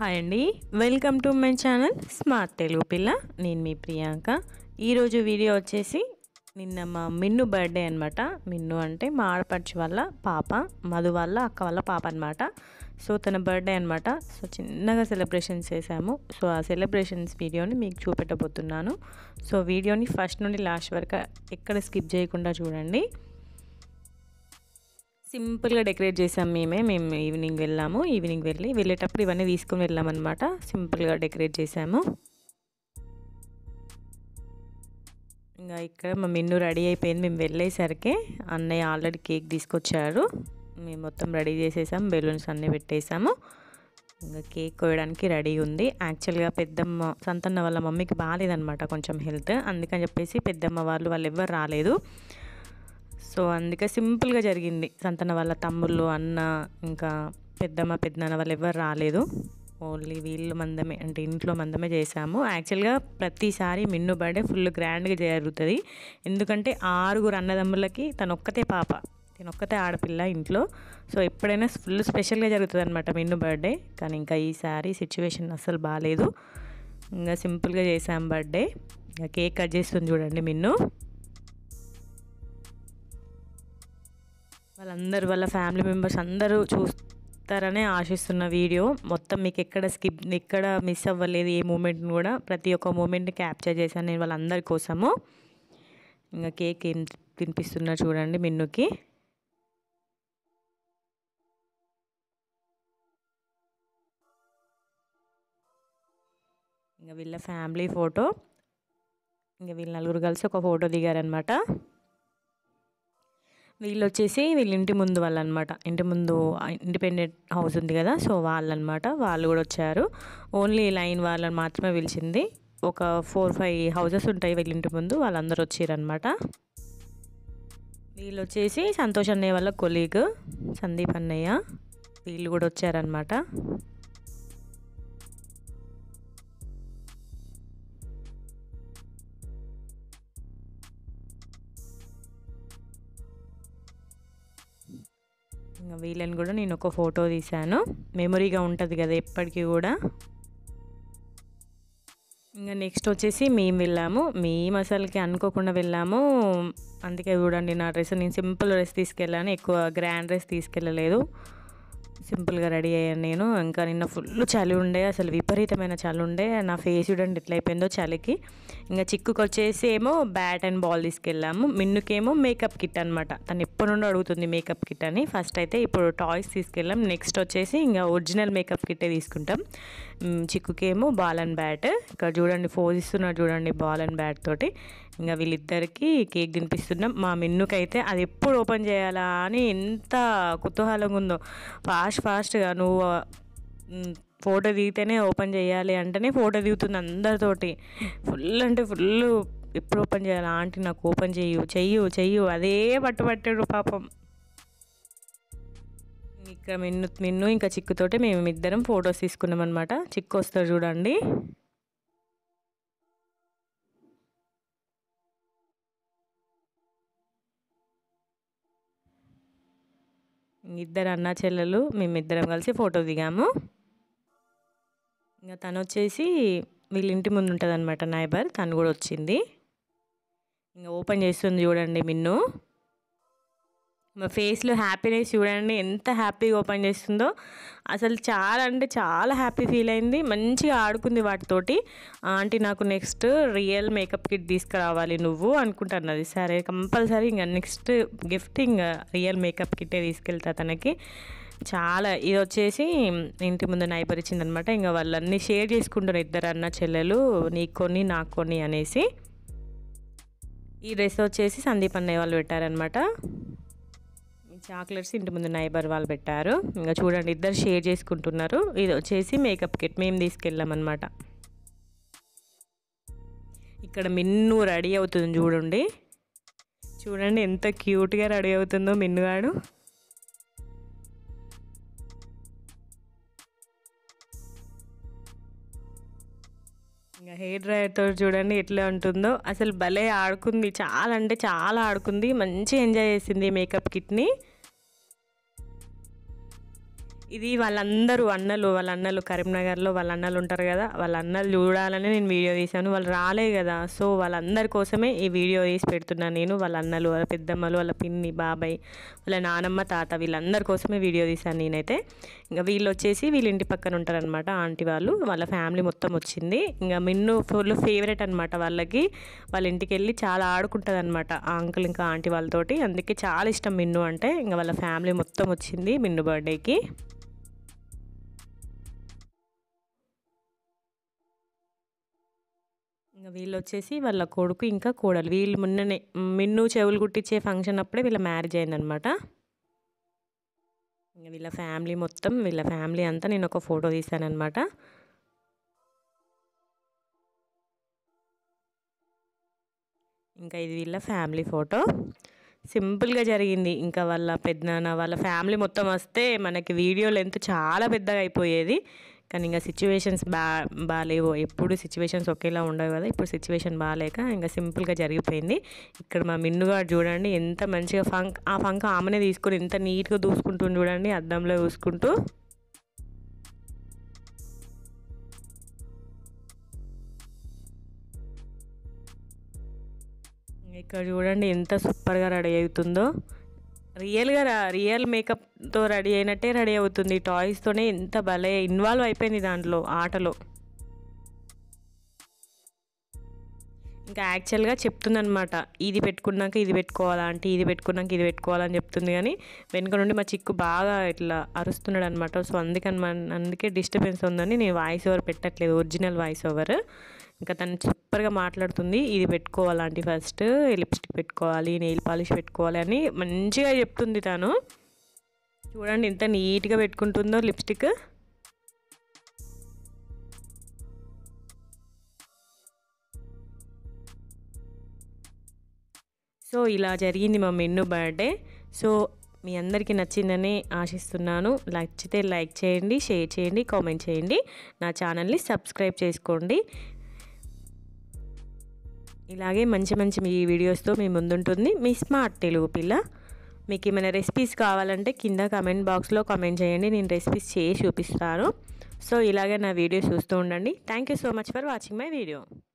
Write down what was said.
hi అండి welcome to my channel smart Telugu పిల్ల నేను మీ ప్రియాంక ఈరోజు వీడియో వచ్చేసి నిన్న మా మిన్ను బర్త్డే అనమాట మిన్ను అంటే మా ఆడపడుచు వాళ్ళ పాప మధు వాళ్ళ అక్క వాళ్ళ పాప అనమాట సో తన బర్త్డే అనమాట సో చిన్నగా సెలబ్రేషన్స్ చేశాము సో ఆ సెలబ్రేషన్స్ వీడియోని మీకు చూపెట్టబోతున్నాను సో వీడియోని ఫస్ట్ నుండి లాస్ట్ వరకు ఎక్కడ స్కిప్ చేయకుండా చూడండి సింపుల్గా డెకరేట్ చేసాం మేమే మేము ఈవినింగ్ వెళ్ళాము ఈవినింగ్ వెళ్ళి వెళ్ళేటప్పుడు ఇవన్నీ తీసుకొని వెళ్ళామన్నమాట సింపుల్గా డెకరేట్ చేసాము ఇంకా ఇక్కడ మా మెన్ను రెడీ అయిపోయింది మేము వెళ్ళేసరికి అన్నయ్య ఆల్రెడీ కేక్ తీసుకొచ్చారు మేము మొత్తం రెడీ చేసేసాం బెలూన్స్ అన్నీ పెట్టేసాము ఇంకా కేక్ కోయడానికి రెడీ ఉంది యాక్చువల్గా పెద్దమ్మ సంతన్న వాళ్ళ మమ్మీకి బాగాలేదనమాట కొంచెం హెల్త్ అందుకని చెప్పేసి పెద్దమ్మ వాళ్ళు వాళ్ళు ఎవ్వరు రాలేదు సో అందుకే సింపుల్గా జరిగింది సంతన వాళ్ళ తమ్ముళ్ళు అన్న ఇంకా పెద్దమ్మ పెద్దనాన్న వాళ్ళు ఎవరు రాలేదు ఓన్లీ వీళ్ళు మందమే అంటే ఇంట్లో మందమే చేసాము యాక్చువల్గా ప్రతిసారి మిన్ను బర్త్డే ఫుల్ గ్రాండ్గా జరుగుతుంది ఎందుకంటే ఆరుగురు అన్నదమ్ములకి తను ఒక్కతే పాప తను ఒక్కతే ఆడపిల్ల ఇంట్లో సో ఎప్పుడైనా ఫుల్ స్పెషల్గా జరుగుతుంది అనమాట మిన్ను బర్త్డే కానీ ఇంకా ఈసారి సిచ్యువేషన్ అస్సలు బాగాలేదు ఇంకా సింపుల్గా చేసాం బర్త్డే ఇంకా కేక్ కట్ చేస్తుంది చూడండి మిన్ను వాళ్ళందరూ వాళ్ళ ఫ్యామిలీ మెంబర్స్ అందరూ చూస్తారనే ఆశిస్తున్న వీడియో మొత్తం మీకు ఎక్కడ స్కిప్ ఎక్కడ మిస్ అవ్వలేదు ఏ మూమెంట్ని కూడా ప్రతి ఒక్క మూమెంట్ని క్యాప్చర్ చేశాను నేను వాళ్ళందరి కోసము ఇంకా కేక్ ఏం తినిపిస్తున్నా చూడండి మిన్నుకి ఇంకా వీళ్ళ ఫ్యామిలీ ఫోటో ఇంకా వీళ్ళ నలుగురు కలిసి ఒక ఫోటో దిగారనమాట వీళ్ళు వచ్చేసి వీళ్ళ ఇంటి ముందు వాళ్ళు అనమాట ఇంటి ముందు ఇండిపెండెంట్ హౌస్ ఉంది కదా సో వాళ్ళనమాట వాళ్ళు కూడా వచ్చారు ఓన్లీ లైన్ వాళ్ళని మాత్రమే పిలిచింది ఒక ఫోర్ ఫైవ్ హౌసెస్ ఉంటాయి వీళ్ళ ఇంటి ముందు వాళ్ళందరూ వచ్చారనమాట వీళ్ళు వచ్చేసి సంతోష్ అన్నయ్య వాళ్ళ కొలీగ్ సందీప్ అన్నయ్య వీళ్ళు కూడా వచ్చారనమాట ఇంకా వీళ్ళని కూడా నేను ఒక ఫోటో తీశాను మెమొరీగా ఉంటుంది కదా ఎప్పటికీ కూడా ఇంకా నెక్స్ట్ వచ్చేసి మేము వెళ్ళాము మేము అసలుకి అనుకోకుండా వెళ్ళాము అందుకే చూడండి నా డ్రెస్ నేను సింపుల్ డ్రెస్ తీసుకెళ్ళాను ఎక్కువ గ్రాండ్ డ్రెస్ తీసుకెళ్ళలేదు సింపుల్గా రెడీ అయ్యాను నేను ఇంకా నిన్న ఫుల్ చలి ఉండే అసలు విపరీతమైన చలి ఉండే నా ఫేస్ చూడండి ఎట్లా అయిపోయిందో చలికి ఇంకా చిక్కుకు వచ్చేసి ఏమో బ్యాట్ అండ్ బాల్ తీసుకెళ్ళాము మిన్నుకేమో మేకప్ కిట్ అనమాట తను ఎప్పటి నుండో అడుగుతుంది మేకప్ కిట్ అని ఫస్ట్ అయితే ఇప్పుడు టాయ్స్ తీసుకెళ్ళాం నెక్స్ట్ వచ్చేసి ఇంకా ఒరిజినల్ మేకప్ కిట్టే తీసుకుంటాం చిక్కుకేమో బాల్ అండ్ బ్యాట్ ఇక్కడ చూడండి ఫోజ్ ఇస్తున్నారు చూడండి బాల్ అండ్ బ్యాట్ తోటి ఇంకా వీళ్ళిద్దరికి కేక్ తినిపిస్తున్నాం మా మిన్నుకైతే అది ఎప్పుడు ఓపెన్ చేయాలా అని ఎంత కుతూహలంగా ఉందో ఫాస్ట్ ఫాస్ట్గా నువ్వు ఫోటో దిగితేనే ఓపెన్ చేయాలి అంటేనే ఫోటో దిగుతుంది అందరితోటి ఫుల్ అంటే ఫుల్ ఎప్పుడు ఓపెన్ చేయాలి ఆంటీ నాకు ఓపెన్ చెయ్యు చెయ్యు చెయ్యు అదే పట్టుబట్టాడు పాపం ఇక్కడ మిన్ను మిన్ను ఇంకా చిక్కుతోటి మేము ఇద్దరం ఫొటోస్ తీసుకున్నాం అనమాట చిక్కు వస్తారు చూడండి ఇద్దరు అన్న చెల్లెలు మేమిద్దరం కలిసి ఫోటో దిగాము ఇంకా తను వచ్చేసి వీళ్ళ ఇంటి ముందు ఉంటుంది అనమాట నైబర్ తను కూడా వచ్చింది ఇంకా ఓపెన్ చేస్తుంది చూడండి మిన్ను మా ఫేస్లో హ్యాపీనెస్ చూడండి ఎంత హ్యాపీగా ఓపెన్ చేస్తుందో అసలు చాలా అంటే చాలా హ్యాపీ ఫీల్ అయింది మంచిగా ఆడుకుంది వాటితోటి ఆంటీ నాకు నెక్స్ట్ రియల్ మేకప్ కిట్ తీసుకురావాలి నువ్వు అనుకుంటున్నది సరే కంపల్సరీ ఇంకా నెక్స్ట్ గిఫ్ట్ ఇంకా రియల్ మేకప్ కిట్టే తీసుకెళ్తా తనకి చాలా ఇది వచ్చేసి ఇంటి ముందు నైబర్ ఇచ్చిందనమాట ఇంకా వాళ్ళన్నీ షేర్ చేసుకుంటారు ఇద్దరు అన్న చెల్లెలు నీకు కొన్ని నాకు కొన్ని అనేసి ఈ డ్రెస్ వచ్చేసి సందీప్ అన్నయ్య వాళ్ళు పెట్టారనమాట చాక్లెట్స్ ఇంటి ముందు నైబర్ వాళ్ళు పెట్టారు ఇంకా చూడండి ఇద్దరు షేర్ చేసుకుంటున్నారు ఇది వచ్చేసి మేకప్ కిట్ మేము తీసుకెళ్ళామన్నమాట ఇక్కడ మిన్ను రెడీ అవుతుంది చూడండి చూడండి ఎంత క్యూట్గా రెడీ అవుతుందో మిన్నుగాడు ఇంకా హెయిర్ డ్రైయర్తో చూడండి ఎట్లా ఉంటుందో అసలు భలే ఆడుకుంది చాలా అంటే చాలా ఆడుకుంది మంచి ఎంజాయ్ చేసింది మేకప్ కిట్ని ఇది వాళ్ళందరూ అన్నలు వాళ్ళ అన్నలు కరీంనగర్లో వాళ్ళ అన్నలు ఉంటారు కదా వాళ్ళ అన్నలు చూడాలని నేను వీడియో తీశాను వాళ్ళు రాలే కదా సో వాళ్ళందరి కోసమే ఈ వీడియో తీసి పెడుతున్నాను నేను వాళ్ళ అన్నలు వాళ్ళ పెద్దమ్మలు వాళ్ళ పిన్ని బాబాయ్ వాళ్ళ నానమ్మ తాత వీళ్ళందరి కోసమే వీడియో తీశాను నేనైతే ఇంకా వీళ్ళు వచ్చేసి వీళ్ళ ఇంటి పక్కన ఉంటారనమాట ఆంటీ వాళ్ళు వాళ్ళ ఫ్యామిలీ మొత్తం వచ్చింది ఇంకా మిన్ను ఫుల్ ఫేవరెట్ అనమాట వాళ్ళకి వాళ్ళ ఇంటికి వెళ్ళి చాలా ఆడుకుంటుంది అనమాట ఆ అంకుల్ ఇంకా ఆంటీ వాళ్ళతోటి అందుకే చాలా ఇష్టం మిన్ను అంటే ఇంకా వాళ్ళ ఫ్యామిలీ మొత్తం వచ్చింది మిన్ను బర్త్డేకి ఇంకా వీళ్ళు వచ్చేసి వాళ్ళ కొడుకు ఇంకా కోడలు వీళ్ళు మొన్ననే మిన్ను చెవులు కుట్టించే ఫంక్షన్ అప్పుడే వీళ్ళ మ్యారేజ్ అయిందనమాట ఇంకా వీళ్ళ ఫ్యామిలీ మొత్తం వీళ్ళ ఫ్యామిలీ అంతా నేను ఒక ఫోటో తీశానమాట ఇంకా ఇది వీళ్ళ ఫ్యామిలీ ఫోటో సింపుల్గా జరిగింది ఇంకా వాళ్ళ పెద్దనాన్న వాళ్ళ ఫ్యామిలీ మొత్తం వస్తే మనకి వీడియో లెంత్ చాలా పెద్దగా అయిపోయేది కానీ ఇంకా సిచ్యువేషన్స్ బా బాగాలేవు ఎప్పుడు సిచ్యువేషన్స్ ఒకేలా ఉండవు కదా ఇప్పుడు సిచ్యువేషన్ బాగాలేక ఇంకా సింపుల్గా జరిగిపోయింది ఇక్కడ మా మిన్నుగా చూడండి ఎంత మంచిగా ఫంక్ ఆ ఫంక్ ఆమెనే తీసుకొని ఎంత నీట్గా దూసుకుంటుంది చూడండి అద్దంలో చూసుకుంటూ ఇక్కడ చూడండి ఎంత సూపర్గా రెడీ అవుతుందో రియల్గా రియల్ మేకప్తో రెడీ అయినట్టే రెడీ అవుతుంది టాయ్స్తోనే ఎంత భలే ఇన్వాల్వ్ అయిపోయింది దాంట్లో ఆటలో ఇంకా యాక్చువల్గా చెప్తుందనమాట ఇది పెట్టుకున్నాక ఇది పెట్టుకోవాలా అంటే ఇది పెట్టుకున్నాక ఇది పెట్టుకోవాలని చెప్తుంది కానీ వెనుక నుండి మా చిక్కు బాగా ఇట్లా అరుస్తున్నాడు అనమాట సో అందుకని అందుకే డిస్టర్బెన్స్ ఉందని నేను వాయిస్ ఓవర్ పెట్టట్లేదు ఒరిజినల్ వాయిస్ ఓవర్ ఇంకా తను సూపర్గా మాట్లాడుతుంది ఇది పెట్టుకోవాలంటే ఫస్ట్ లిప్స్టిక్ పెట్టుకోవాలి నెయిల్ పాలిష్ పెట్టుకోవాలి అని మంచిగా చెప్తుంది తను చూడండి ఎంత నీట్గా పెట్టుకుంటుందో లిప్స్టిక్ సో ఇలా జరిగింది మా మెన్ను బర్త్డే సో మీ అందరికీ నచ్చిందని ఆశిస్తున్నాను నచ్చితే లైక్ చేయండి షేర్ చేయండి కామెంట్ చేయండి నా ఛానల్ని సబ్స్క్రైబ్ చేసుకోండి ఇలాగే మంచి మంచి మీ వీడియోస్తో మీ ముందుంటుంది మీ స్మార్ట్ తెలుగు పిల్ల మీకు ఏమైనా రెసిపీస్ కావాలంటే కింద కమెంట్ బాక్స్లో కామెంట్ చేయండి నేను రెసిపీస్ చేసి చూపిస్తాను సో ఇలాగే నా వీడియోస్ చూస్తూ ఉండండి thank you so much for watching my video